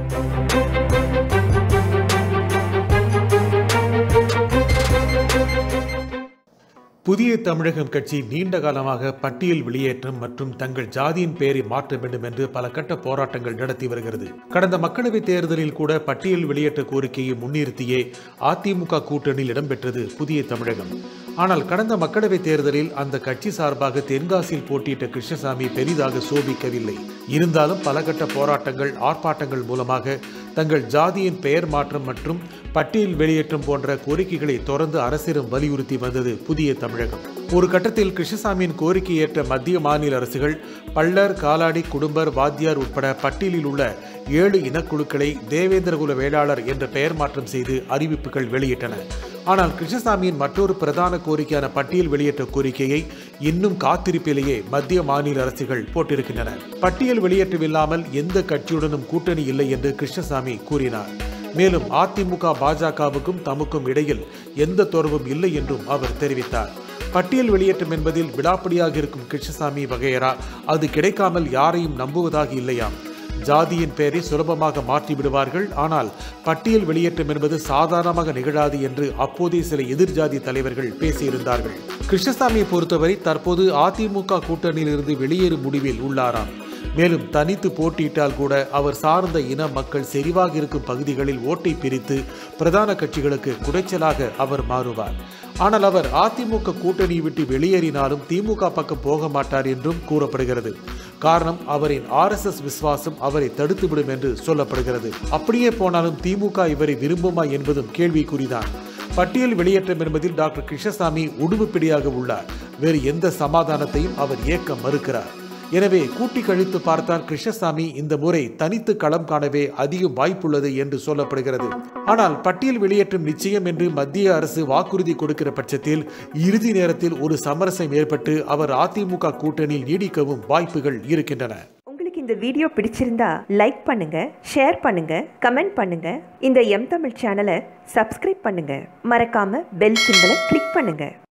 புதிய தமிழகம் கட்சி நீண்ட காலமாக பட்டியல் வெளியேற்றம் மற்றும் தங்கள் ஜாதியின் பெயரை மாற்ற வேண்டும் என்று பல கட்ட போராட்டங்கள் நடத்தி வருகிறது கடந்த மக்களவைத் தேர்தலில் கூட பட்டியல் வெளியேற்ற கோரிக்கையை முன்னிறுத்தியே அதிமுக கூட்டணியில் இடம்பெற்றது புதிய தமிழகம் ஆனால் கடந்த மக்களவைத் தேர்தலில் அந்த கட்சி சார்பாக தென்காசியில் போட்டியிட்ட கிருஷ்ணசாமி பெரிதாக சோபிக்கவில்லை இருந்தாலும் பல கட்ட போராட்டங்கள் ஆர்ப்பாட்டங்கள் மூலமாக தங்கள் ஜாதியின் பெயர் மாற்றம் மற்றும் பட்டியல் வெளியேற்றம் போன்ற கோரிக்கைகளை தொடர்ந்து அரசிடம் வலியுறுத்தி வந்தது புதிய தமிழகம் ஒரு கட்டத்தில் கிருஷ்ணசாமியின் கோரிக்கை ஏற்ற மத்திய மாநில அரசுகள் பள்ளர் காலாடி குடும்பர் வாத்தியார் உட்பட பட்டியலில் உள்ள ஏழு இனக்குழுக்களை தேவேந்திரகுல வேளாளர் என்ற பெயர் மாற்றம் செய்து அறிவிப்புகள் வெளியிட்டன ஆனால் கிருஷ்ணசாமியின் மற்றொரு பிரதான கோரிக்கையான பட்டியல் வெளியேற்ற கோரிக்கையை இன்னும் காத்திருப்பிலேயே மத்திய மாநில அரசுகள் போட்டிருக்கின்றன பட்டியல் வெளியேற்றமில்லாமல் எந்த கட்சியுடனும் கூட்டணி இல்லை என்று கிருஷ்ணசாமி கூறினார் மேலும் அதிமுக பாஜகவுக்கும் தமக்கும் இடையில் எந்த தொடர்பும் இல்லை என்றும் அவர் தெரிவித்தார் பட்டியல் வெளியேற்றம் என்பதில் விடாப்படியாக இருக்கும் கிருஷ்ணசாமி வகையரா அது கிடைக்காமல் யாரையும் நம்புவதாக இல்லையாம் ஜாதியின் பெயரை சுலபமாக மாற்றி விடுவார்கள் ஆனால் பட்டியல் வெளியேற்றம் என்பது சாதாரணமாக நிகழாது என்று அப்போதைய சில எதிர்ஜாதி தலைவர்கள் பேசியிருந்தார்கள் கிருஷ்ணசாமியை பொறுத்தவரை தற்போது அதிமுக கூட்டணியிலிருந்து வெளியேறும் முடிவில் உள்ளாராம் மேலும் தனித்து போட்டியிட்டால் கூட அவர் சார்ந்த இன மக்கள் செறிவாக இருக்கும் பகுதிகளில் ஓட்டை பிரித்து பிரதான கட்சிகளுக்கு குடைச்சலாக அவர் மாறுவார் ஆனால் அவர் அதிமுக கூட்டணியை விட்டு வெளியேறினாலும் திமுக பக்கம் போக மாட்டார் என்றும் கூறப்படுகிறது காரணம் அவரின் ஆர்எஸ்எஸ் விசுவாசம் அவரை தடுத்துவிடும் என்று சொல்லப்படுகிறது அப்படியே போனாலும் திமுக இவரை விரும்புமா என்பதும் கேள்விக்குறிதான் பட்டியல் வெளியேற்றம் என்பதில் டாக்டர் கிருஷ்ணசாமி உடுவுப்பிடியாக உள்ளார் வேறு எந்த சமாதானத்தையும் அவர் ஏற்க மறுக்கிறார் எனவே கூட்டி கழித்து பார்த்தால் கிருஷ்ணசாமி இந்த முறை தனித்து களம் காணவே அதிக வாய்ப்புள்ளது என்று சொல்லப்படுகிறது ஆனால் பட்டியல் வெளியேற்றம் நிச்சயம் என்று மத்திய அரசு வாக்குறுதி கொடுக்கிற பட்சத்தில் இறுதி நேரத்தில் ஒரு சமரசம் ஏற்பட்டு அவர் அதிமுக கூட்டணியில் நீடிக்கவும் வாய்ப்புகள் இருக்கின்றன உங்களுக்கு இந்த வீடியோ பிடிச்சிருந்தா லைக் பண்ணுங்க ஷேர் பண்ணுங்க கமெண்ட் பண்ணுங்க இந்த எம் தமிழ் சேனலை சப்ஸ்கிரைப் பண்ணுங்க மறக்காம பெல் சிம்பலை கிளிக் பண்ணுங்க